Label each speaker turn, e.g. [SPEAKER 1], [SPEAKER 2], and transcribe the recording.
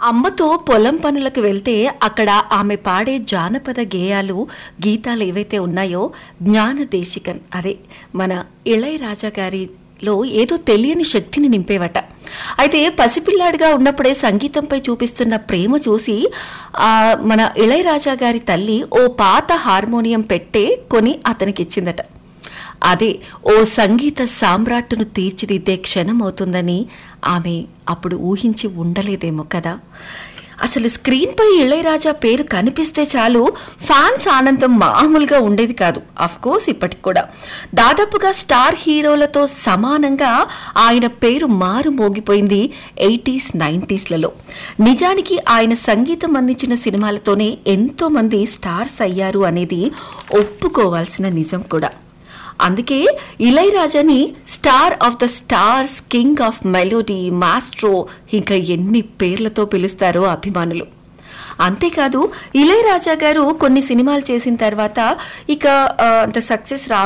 [SPEAKER 1] అమ్మతో పొలం పనులకు వెళ్తే అక్కడ ఆమె పాడే జానపద గేయాలు గీతాలు ఏవైతే ఉన్నాయో జ్ఞానదేశికన్ అదే మన ఇళయరాజా గారిలో ఏదో తెలియని శక్తిని నింపేవట అయితే పసిపిల్లాడిగా ఉన్నప్పుడే సంగీతంపై చూపిస్తున్న ప్రేమ చూసి ఆ, మన ఇళయరాజా గారి తల్లి ఓ పాత హార్మోనియం పెట్టే కొని అతనికిచ్చిందట అదే ఓ సంగీత సామ్రాట్టును తీర్చిదిద్దే క్షణం అవుతుందని ఆమె అప్పుడు ఊహించి ఉండలేదేమో కదా అసలు స్క్రీన్పై ఇళయరాజా పేరు కనిపిస్తే చాలు ఫ్యాన్స్ ఆనందం మామూలుగా ఉండేది కాదు అఫ్ కోర్స్ ఇప్పటికి కూడా దాదాపుగా స్టార్ హీరోలతో సమానంగా ఆయన పేరు మారు మోగిపోయింది ఎయిటీస్ నైంటీస్లలో నిజానికి ఆయన సంగీతం అందించిన సినిమాలతోనే ఎంతో మంది స్టార్స్ అయ్యారు అనేది ఒప్పుకోవాల్సిన నిజం కూడా అందుకే ఇళయరాజాని star of the stars king of melody maestro ఇంకా ఎన్ని పేర్లతో పిలుస్తారో అభిమానులు అంతేకాదు ఇళయరాజా గారు కొన్ని సినిమాలు చేసిన తర్వాత ఇక ఆ, అంత సక్సెస్ రా